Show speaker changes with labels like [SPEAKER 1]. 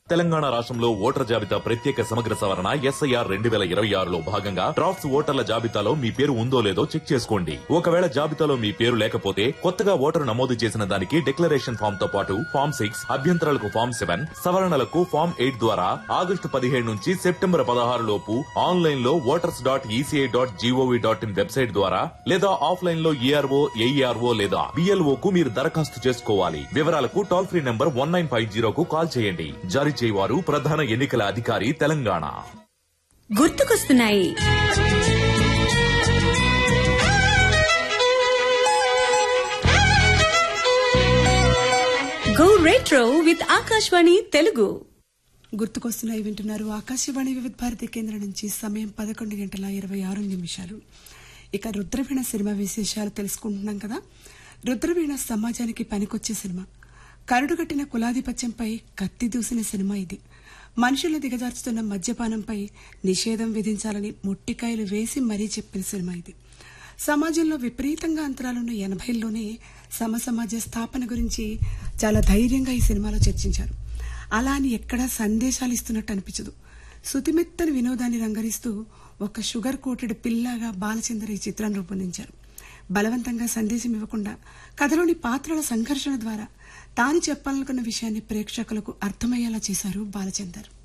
[SPEAKER 1] తెలంగాణ రాష్ట్రంలో ఓటర్ జాబితా ప్రత్యేక సమగ్ర సవరణ ఎస్ఐఆర్ రెండు వేల ఇరవై ఆరులో భాగంగా డ్రాఫ్ట్స్ ఓటర్ల జాబితాలో మీ పేరు ఉందో లేదో చెక్ చేసుకోండి ఒకవేళ జాబితాలో మీ పేరు లేకపోతే కొత్తగా ఓటరు నమోదు చేసిన దానికి డిక్లరేషన్ ఫామ్ తో పాటు ఫామ్ సిక్స్ అభ్యంతరాలకు ఫామ్ సెవెన్ సవరణలకు ఫామ్ ఎయిట్ ద్వారా ఆగస్టు పదిహేడు నుంచి సెప్టెంబర్ పదహారు లోపు ఆన్లైన్ లో voters dot ECI dot GOV dot in website ద్వారా లేదా ఆఫ్లైన్ లో ఏఆర్ఓ ఏఈఆర్ఓ లేదా బిఎల్ఓ కు మీరు దరఖాస్తు చేసుకోవాలి వివరాలకు toll free number one nine five జీరోకు కాల్ చేయండి జారీ చేయవారు ప్రధాన ఎన్నికల అధికారి తెలంగాణ
[SPEAKER 2] గుర్తుకొస్తున్నాయి go retro with Akashvani Telugu
[SPEAKER 3] గుర్తుకొస్తున్నాయి వింటున్నారు ఆకాశవాణి వివిధ భారతి కేంద్రం నుంచి సమయం పదకొండు గంటల ఇరవై ఆరు నిమిషాలు ఇక రుద్రవీణ సినిమా విశేషాలు తెలుసుకుంటున్నాం కదా రుద్రవీణ సమాజానికి పనికొచ్చే సినిమా కరుడుగట్టిన కులాధిపత్యంపై కత్తి దూసిన సినిమా ఇది మనుషులను దిగజార్చుతున్న మద్యపానంపై నిషేధం విధించాలని మొట్టికాయలు వేసి మరీ చెప్పిన సినిమా ఇది సమాజంలో విపరీతంగా అంతరాలున్న ఎనభైల్లోనే సమసమాజ స్థాపన గురించి చాలా ధైర్యంగా ఈ సినిమాలో చర్చించారు అలా అని ఎక్కడా సందేశాలు ఇస్తున్నట్టు అనిపించదు సుతిమెత్తని వినోదాన్ని రంగరిస్తూ ఒక షుగర్ కోటెడ్ పిల్లగా బాలచందర్ ఈ చిత్రం రూపొందించారు బలవంతంగా సందేశం ఇవ్వకుండా కథలోని పాత్రల సంఘర్షణ ద్వారా తాను చెప్పాలనుకున్న విషయాన్ని ప్రేక్షకులకు అర్థమయ్యేలా చేశారు బాలచందర్